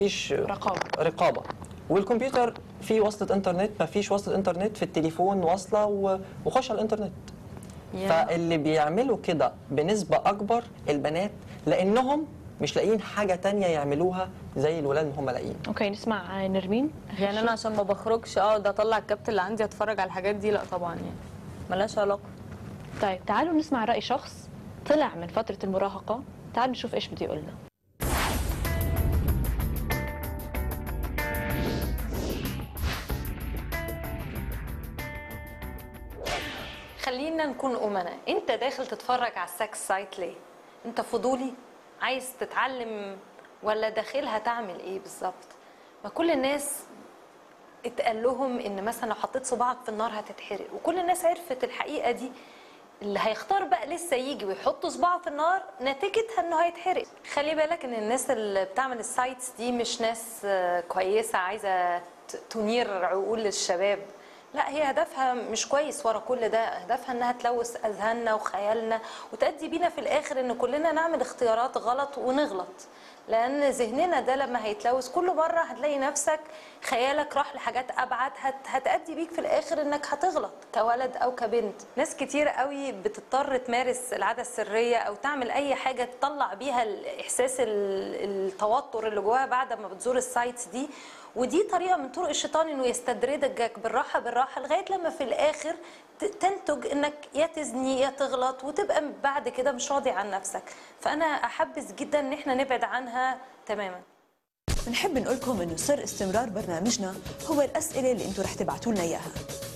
فيش رقابة. رقابه والكمبيوتر فيه وصلة انترنت ما فيش وصلة انترنت في التليفون واصلة و- وخش على الانترنت يا. فاللي بيعملوا كده بنسبة أكبر البنات لأنهم مش لاقيين حاجة تانية يعملوها زي الولاد ما هم لاقيين اوكي نسمع نرمين يعني انا عشان ما بخرجش اقعد اطلع الكابت اللي عندي اتفرج على الحاجات دي لا طبعا يعني ملهاش علاقه طيب تعالوا نسمع رأي شخص طلع من فترة المراهقة تعالوا نشوف ايش بده يقول لنا خلينا نكون أمنا انت داخل تتفرج على السكس سايت ليه انت فضولي عايز تتعلم ولا داخلها تعمل ايه بالظبط ما كل الناس اتقال لهم ان مثلا لو حطيت صباعك في النار هتتحرق وكل الناس عرفت الحقيقه دي اللي هيختار بقى لسه يجي ويحط صباعه في النار نتيجتها انه هيتحرق خلي بالك ان الناس اللي بتعمل السايتس دي مش ناس آه، كويسه عايزه ت- تنير عقول الشباب لا هي هدفها مش كويس ورا كل ده هدفها انها تلوث اذهاننا وخيالنا وتؤدي بينا في الاخر ان كلنا نعمل اختيارات غلط ونغلط لان ذهننا ده لما هيتلوث كل مره هتلاقي نفسك خيالك راح لحاجات ابعد هت هتادي بيك في الاخر انك هتغلط كولد او كبنت ناس كتير قوي بتضطر تمارس العاده السريه او تعمل اي حاجه تطلع بيها الاحساس ال- التوتر اللي جواها بعد ما بتزور السايتس دي ودي طريقه من طرق الشيطان انه يستدرجك بالراحه بالراحه لغايه لما في الاخر ت- تنتج انك يا تزني يا تغلط وتبقى بعد كده مش راضي عن نفسك فانا احبذ جدا ان احنا نبعد عنها تماما بنحب نقول لكم انه سر استمرار برنامجنا هو الاسئله اللي انتم رح تبعتوا لنا اياها